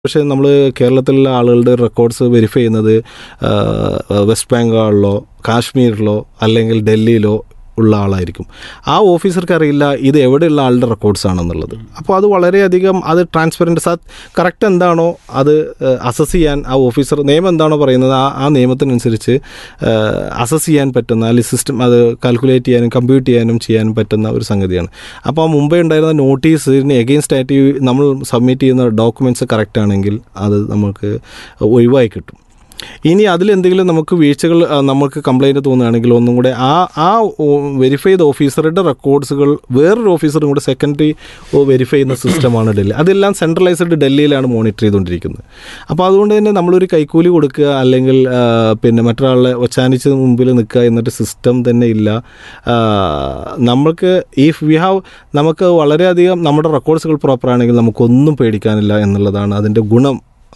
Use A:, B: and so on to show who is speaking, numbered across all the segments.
A: പക്ഷേ നമ്മൾ കേരളത്തിലുള്ള ആളുകളുടെ റെക്കോർഡ്സ് വെരിഫൈ ചെയ്യുന്നത് ആ, വെസ്റ്റ് ബംഗാളിലോ കാശ്മീരിലോ അല്ലെങ്കിൽ ഡൽഹിയിലോ ഉള്ള ആളായിരിക്കും ആ ഓഫീസർക്ക് അറിയില്ല ഇത് എവിടെയുള്ള ആളുടെ റെക്കോർഡ്സ് ആണെന്നുള്ളത് അപ്പോൾ അത് വളരെയധികം അത് ട്രാൻസ്പെറൻറ്റ് സാ കറക്റ്റ് എന്താണോ അത് അസസ് ചെയ്യാൻ ആ ഓഫീസർ നിയമം എന്താണോ പറയുന്നത് ആ ആ നിയമത്തിനനുസരിച്ച് അസസ് ചെയ്യാൻ പറ്റുന്ന അല്ലെങ്കിൽ സിസ്റ്റം അത് കാൽക്കുലേറ്റ് ചെയ്യാനും കമ്പ്യൂട്ട് ചെയ്യാനും ചെയ്യാനും പറ്റുന്ന ഒരു സംഗതിയാണ് അപ്പോൾ ആ മുമ്പേ ഉണ്ടായിരുന്ന നോട്ടീസിന് എഗെയിൻസ്റ്റ് ആയിട്ട് ഈ നമ്മൾ സബ്മിറ്റ് ചെയ്യുന്ന ഡോക്യുമെൻറ്റ്സ് കറക്റ്റ് ആണെങ്കിൽ അത് നമുക്ക് ഒഴിവായി കിട്ടും ഇനി അതിലെന്തെങ്കിലും നമുക്ക് വീഴ്ചകൾ ആ, നമുക്ക് കംപ്ലൈൻറ്റ് തോന്നുകയാണെങ്കിൽ ഒന്നും കൂടെ ആ ആ വെരിഫൈ ചെയ്ത ഓഫീസറുടെ റെക്കോർഡ്സുകൾ വേറൊരു ഓഫീസറും കൂടെ സെക്കൻഡറി വെരിഫൈ ചെയ്യുന്ന സിസ്റ്റമാണ് ഡൽഹി അതെല്ലാം സെൻട്രലൈസ്ഡ് ഡൽഹിയിലാണ് മോണിറ്റർ ചെയ്തുകൊണ്ടിരിക്കുന്നത് അപ്പോൾ അതുകൊണ്ട് തന്നെ നമ്മളൊരു കൈക്കൂലി കൊടുക്കുക അല്ലെങ്കിൽ ആ, പിന്നെ മറ്റൊരാളെ ഒച്ചാനിച്ച് മുമ്പിൽ നിൽക്കുക എന്നൊരു സിസ്റ്റം തന്നെ ഇല്ല ആ, നമ്മൾക്ക് ഇഫ് വി ഹാവ് നമുക്ക് വളരെയധികം നമ്മുടെ റെക്കോർഡ്സുകൾ പ്രോപ്പറാണെങ്കിൽ നമുക്കൊന്നും പേടിക്കാനില്ല എന്നുള്ളതാണ് അതിൻ്റെ ഗുണം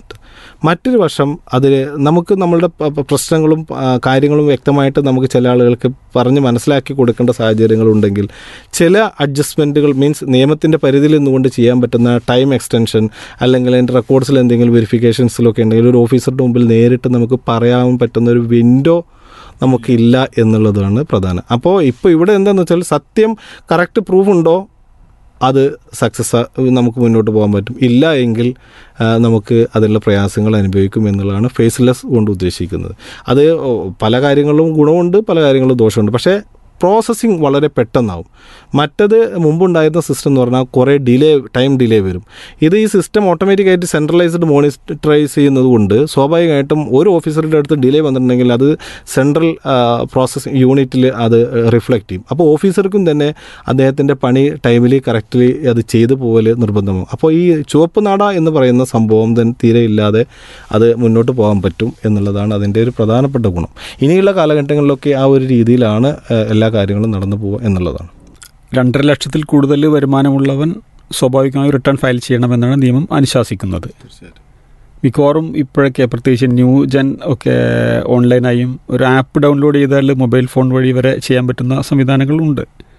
A: മറ്റൊരു വശം അതിൽ നമുക്ക് നമ്മളുടെ പ- പ- പ്രശ്നങ്ങളും ആ, കാര്യങ്ങളും വ്യക്തമായിട്ട് നമുക്ക് ചില ആളുകൾക്ക് പറഞ്ഞ് മനസ്സിലാക്കി കൊടുക്കേണ്ട സാഹചര്യങ്ങളുണ്ടെങ്കിൽ ചില അഡ്ജസ്റ്റ്മെൻറ്റുകൾ മീൻസ് നിയമത്തിൻ്റെ പരിധിയിൽ നിന്നുകൊണ്ട് ചെയ്യാൻ പറ്റുന്ന ടൈം എക്സ്റ്റൻഷൻ അല്ലെങ്കിൽ അതിൻ്റെ റെക്കോർഡ്സിൽ എന്തെങ്കിലും വെരിഫിക്കേഷൻസിലൊക്കെ ഉണ്ടെങ്കിൽ ഒരു ഓഫീസറുടെ മുമ്പിൽ നേരിട്ട് നമുക്ക് പറയാൻ പറ്റുന്ന ഒരു വിൻഡോ നമുക്കില്ല എന്നുള്ളതാണ് പ്രധാനം അപ്പോൾ ഇപ്പോൾ ഇവിടെ എന്താണെന്ന് വെച്ചാൽ സത്യം കറക്റ്റ് പ്രൂഫ് ഉണ്ടോ അത് സക്സസ് നമുക്ക് മുന്നോട്ട് പോകാൻ പറ്റും ഇല്ല എങ്കിൽ ആ, നമുക്ക് അതിനുള്ള പ്രയാസങ്ങൾ അനുഭവിക്കും എന്നുള്ളതാണ് ഫേസ്ലെസ് കൊണ്ട് ഉദ്ദേശിക്കുന്നത് അത് ഓ, പല കാര്യങ്ങളിലും ഗുണമുണ്ട് പല കാര്യങ്ങളിലും ദോഷമുണ്ട് പക്ഷേ പ്രോസസ്സിങ് വളരെ പെട്ടെന്നാവും മറ്റത് മുമ്പുണ്ടായിരുന്ന സിസ്റ്റം എന്ന് പറഞ്ഞാൽ കുറേ ഡിലേ ടൈം ഡിലേ വരും ഇത് ഈ സിസ്റ്റം ഓട്ടോമാറ്റിക്കായിട്ട് സെൻട്രലൈസ്ഡ് മോണിറ്ററൈസ് ചെയ്യുന്നത് കൊണ്ട് സ്വാഭാവികമായിട്ടും ഒരു ഓഫീസറുടെ അടുത്ത് ഡിലേ വന്നിട്ടുണ്ടെങ്കിൽ അത് സെൻട്രൽ പ്രോസസ്സിംഗ് യൂണിറ്റിൽ അത് റിഫ്ലക്റ്റ് ചെയ്യും അപ്പോൾ ഓഫീസർക്കും തന്നെ അദ്ദേഹത്തിൻ്റെ പണി ടൈമിൽ കറക്റ്റ്ലി അത് ചെയ്തു പോകൽ നിർബന്ധമാകും അപ്പോൾ ഈ ചുവപ്പ് നാട എന്ന് പറയുന്ന സംഭവം തന്നെ തീരെ ഇല്ലാതെ അത് മുന്നോട്ട് പോകാൻ പറ്റും എന്നുള്ളതാണ് അതിൻ്റെ ഒരു പ്രധാനപ്പെട്ട ഗുണം ഇനിയുള്ള കാലഘട്ടങ്ങളിലൊക്കെ ആ ഒരു രീതിയിലാണ് ആ, എല്ലാ കാര്യങ്ങളും നടന്നു പോകുക എന്നുള്ളതാണ്
B: രണ്ടര ലക്ഷത്തിൽ കൂടുതൽ വരുമാനമുള്ളവൻ സ്വാഭാവികമായി റിട്ടേൺ ഫയൽ ചെയ്യണമെന്നാണ് നിയമം അനുശാസിക്കുന്നത് മിക്കവാറും ഇപ്പോഴൊക്കെ പ്രത്യേകിച്ച് ന്യൂ ജൻ ഒക്കെ ഓൺലൈനായും ഒരു ആപ്പ് ഡൗൺലോഡ് ചെയ്താൽ മൊബൈൽ ഫോൺ വഴി വരെ ചെയ്യാൻ പറ്റുന്ന സംവിധാനങ്ങളുണ്ട്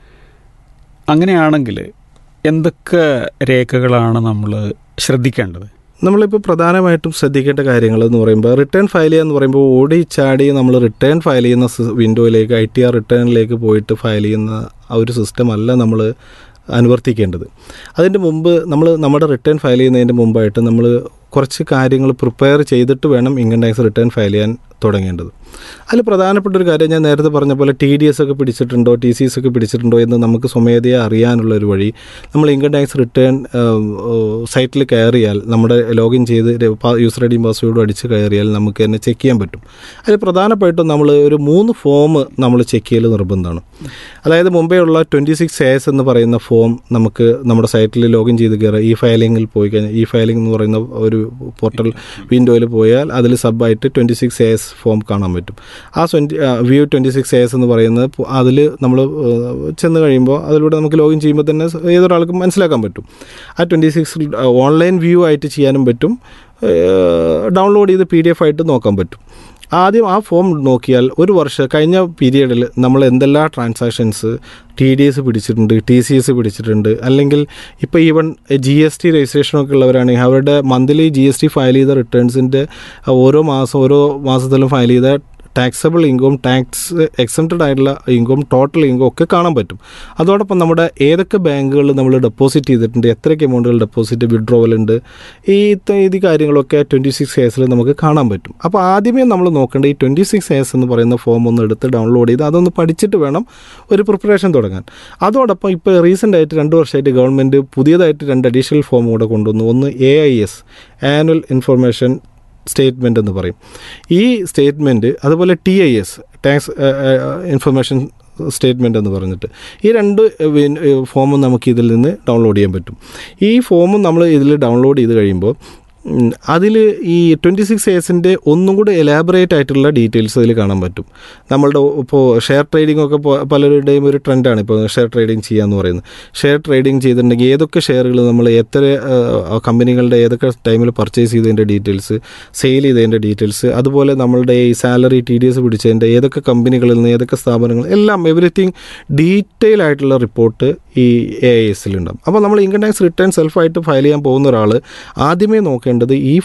B: അങ്ങനെയാണെങ്കിൽ എന്തൊക്കെ രേഖകളാണ് നമ്മൾ ശ്രദ്ധിക്കേണ്ടത്
A: നമ്മളിപ്പോൾ പ്രധാനമായിട്ടും ശ്രദ്ധിക്കേണ്ട കാര്യങ്ങൾ എന്ന് പറയുമ്പോൾ റിട്ടേൺ ഫയൽ ചെയ്യുക എന്ന് പറയുമ്പോൾ ഓടി ചാടി നമ്മൾ റിട്ടേൺ ഫയൽ ചെയ്യുന്ന സ് വിൻഡോയിലേക്ക് ഐ ടി ആർ റിട്ടേണിലേക്ക് പോയിട്ട് ഫയൽ ചെയ്യുന്ന ആ ഒരു സിസ്റ്റം അല്ല നമ്മൾ അനുവർത്തിക്കേണ്ടത് അതിൻ്റെ മുമ്പ് നമ്മൾ നമ്മുടെ റിട്ടേൺ ഫയൽ ചെയ്യുന്നതിൻ്റെ മുമ്പായിട്ട് നമ്മൾ കുറച്ച് കാര്യങ്ങൾ പ്രിപ്പയർ ചെയ്തിട്ട് വേണം ഇൻകം ടാക്സ് റിട്ടേൺ ഫയൽ ചെയ്യാൻ തുടങ്ങേണ്ടത് അതിൽ പ്രധാനപ്പെട്ട ഒരു കാര്യം ഞാൻ നേരത്തെ പറഞ്ഞ പോലെ ടി ഡി എസ് ഒക്കെ പിടിച്ചിട്ടുണ്ടോ ടി സി എസ് ഒക്കെ പിടിച്ചിട്ടുണ്ടോ എന്ന് നമുക്ക് സ്വമേധയാ അറിയാനുള്ള ഒരു വഴി നമ്മൾ ഇൻകം ടാക്സ് റിട്ടേൺ സൈറ്റിൽ കയറിയാൽ നമ്മുടെ ലോഗിൻ ചെയ്ത് യൂസർ ഐ ഡിയും പാസ്വേഡും അടിച്ച് കയറിയാൽ നമുക്ക് തന്നെ ചെക്ക് ചെയ്യാൻ പറ്റും അതിൽ പ്രധാനമായിട്ടും നമ്മൾ ഒരു മൂന്ന് ഫോം നമ്മൾ ചെക്ക് ചെയ്യൽ നിർബന്ധമാണ് അതായത് മുമ്പേ ഉള്ള ട്വൻറ്റി സിക്സ് എസ് എന്ന് പറയുന്ന ഫോം നമുക്ക് നമ്മുടെ സൈറ്റിൽ ലോഗിൻ ചെയ്ത് കയറുക ഈ ഫയലിങ്ങിൽ പോയി കഴിഞ്ഞാൽ ഈ ഫയലിംഗ് എന്ന് പറയുന്ന ഒരു പോർട്ടൽ വിൻഡോയിൽ പോയാൽ അതിൽ സബായിട്ട് ട്വൻറ്റി സിക്സ് എസ് ഫോം കാണാൻ പറ്റും ആ twenty view twenty six S എന്ന് പറയുന്നത് അതിൽ നമ്മൾ ചെന്ന് കഴിയുമ്പോൾ അതിലൂടെ നമുക്ക് ലോഗിൻ ചെയ്യുമ്പോൾ തന്നെ ഏതൊരാൾക്കും മനസ്സിലാക്കാൻ പറ്റും ആ ട്വൻറ്റി സിക്സ് ഓൺലൈൻ വ്യൂ ആയിട്ട് ചെയ്യാനും പറ്റും ഡൗൺലോഡ് ചെയ്ത് പി ഡി എഫ് ആയിട്ട് നോക്കാൻ പറ്റും ആദ്യം ആ ഫോം നോക്കിയാൽ ഒരു വർഷം കഴിഞ്ഞ പീരീഡിൽ നമ്മൾ എന്തെല്ലാം ട്രാൻസാക്ഷൻസ് ടി ഡി എസ് പിടിച്ചിട്ടുണ്ട് ടി സി എസ് പിടിച്ചിട്ടുണ്ട് അല്ലെങ്കിൽ ഇപ്പോൾ ഈവൻ ജി എസ് ടി രജിസ്ട്രേഷനൊക്കെ ഉള്ളവരാണെങ്കിൽ അവരുടെ monthly G S T file ചെയ്ത റിട്ടേൺസിൻ്റെ ഓരോ മാസം ഓരോ മാസത്തിലും ഫയൽ ചെയ്ത ടാക്സബിൾ ഇൻകം ടാക്സ് എക്സംപ്റ്റഡ് ആയിട്ടുള്ള ഇൻകം ടോട്ടൽ ഇൻകം ഒക്കെ കാണാൻ പറ്റും അതോടൊപ്പം നമ്മുടെ ഏതൊക്കെ ബാങ്കുകളിൽ നമ്മൾ ഡെപ്പോസിറ്റ് ചെയ്തിട്ടുണ്ട് എത്രയൊക്കെ എമൗണ്ടുകൾ ഡെപ്പോസിറ്റ് വിഡ്രോവൽ ഉണ്ട് ഈ ഇത്ത- ഈ കാര്യങ്ങളൊക്കെ ട്വൻറ്റി സിക്സ് എസിൽ നമുക്ക് കാണാൻ പറ്റും അപ്പോൾ ആദ്യമേ നമ്മൾ നോക്കേണ്ട ഈ ട്വൻറ്റി സിക്സ് എസ് എന്ന് പറയുന്ന ഫോം ഒന്ന് എടുത്ത് ഡൗൺലോഡ് ചെയ്ത് അതൊന്ന് പഠിച്ചിട്ട് വേണം ഒരു പ്രിപ്പറേഷൻ തുടങ്ങാൻ അതോടൊപ്പം ഇപ്പോൾ റീസെൻ്റ് ആയിട്ട് രണ്ട് വർഷമായിട്ട് ഗവൺമെൻറ് പുതിയതായിട്ട് രണ്ട് അഡീഷണൽ ഫോം കൂടെ കൊണ്ടുവന്നു ഒന്ന് A I S annual information statement എന്ന് പറയും ഈ സ്റ്റേറ്റ്മെൻറ്റ് അതുപോലെ T I S tax information statement എന്ന് പറഞ്ഞിട്ട് ഈ രണ്ട് ഫോമും നമുക്ക് ഇതിൽ നിന്ന് ഡൗൺലോഡ് ചെയ്യാൻ പറ്റും ഈ ഫോമും നമ്മൾ ഇതിൽ ഡൗൺലോഡ് ചെയ്ത് കഴിയുമ്പോൾ അതിൽ ഈ ട്വൻറ്റി സിക്സ് എസിൻ്റെ ഒന്നും കൂടെ എലാബറേറ്റ് ആയിട്ടുള്ള ഡീറ്റെയിൽസ് അതിൽ കാണാൻ പറ്റും നമ്മളുടെ ഇപ്പോൾ ഷെയർ ട്രേഡിംഗ് ഒക്കെ പോ- പലരുടെയും ഒരു ട്രെൻഡാണ് ഇപ്പോൾ ഷെയർ ട്രേഡിംഗ് ചെയ്യാന്ന് പറയുന്നത് ഷെയർ ട്രേഡിംഗ് ചെയ്തിട്ടുണ്ടെങ്കിൽ ഏതൊക്കെ ഷെയറുകൾ നമ്മൾ എത്ര ആ, കമ്പനികളുടെ ഏതൊക്കെ ടൈമിൽ പർച്ചേസ് ചെയ്തതിൻ്റെ ഡീറ്റെയിൽസ് സെയിൽ ചെയ്തതിൻ്റെ ഡീറ്റെയിൽസ് അതുപോലെ നമ്മളുടെ ഈ സാലറി ടി ഡി എസ് പിടിച്ചതിൻ്റെ ഏതൊക്കെ കമ്പനികളിൽ നിന്ന് ഏതൊക്കെ സ്ഥാപനങ്ങൾ എല്ലാം എവറിത്തിങ് ഡീറ്റെയിൽ ആയിട്ടുള്ള റിപ്പോർട്ട് ഈ എ ഐ എസിലുണ്ടാകും അപ്പോൾ നമ്മൾ ഇൻകം ടാക്സ് റിട്ടേൺ സെൽഫായിട്ട് ഫയൽ ചെയ്യാൻ പോകുന്ന ഒരാൾ ആദ്യമേ നോക്കേണ്ടത് ചെയ്യേണ്ടത് ഈ